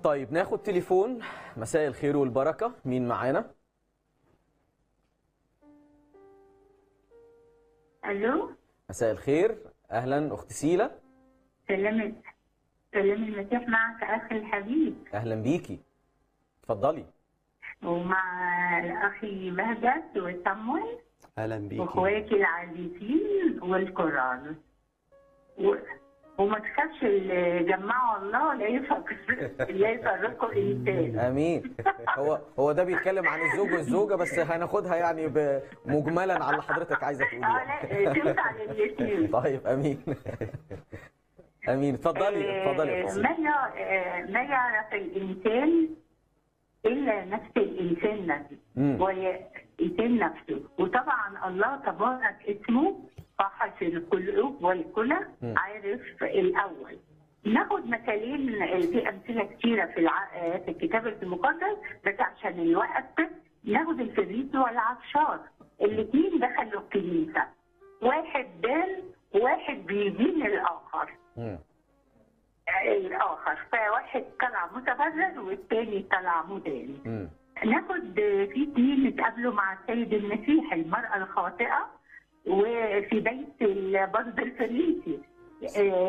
طيب ناخد تليفون مساء الخير والبركة مين معانا الو مساء الخير أهلا أخت سيلة سلام سلام المسيح معك اخي الحبيب أهلا بيكي اتفضلي ومع اخي بهجت وصمويل اهلا بيكي واخواتي العزيزين والقران و... وما تخافش اللي جمعوا الله لا يفرق لا يفرقوا انسان امين هو هو ده بيتكلم عن الزوج والزوجه بس هناخدها يعني ب- مجملا على اللي حضرتك عايزه اه تقوليه لا تنفع للاثنين طيب امين امين اتفضلي اتفضلي يا آه، أخت ما سيلة. يع- آه، ما يعرف الانسان الا نفس الانسان نفسه مم. وهي الانسان نفسه وطبعا الله تبارك اسمه فحص القلوب والكلى مم. عارف الاول ناخد مثالين في امثله كثيره في الع... في الكتاب المقدس بس عشان الوقت ناخد الفريسي والعطشان الاثنين دخلوا الكنيسه واحد دان وواحد بيدين الاخر مم. الاخر فواحد طلع متبرر والتاني طلع مدان مم. ناخد في اتنين اتقابلوا مع السيد المسيح المرأة الخاطئة وفي بيت برضه الفريسي آه،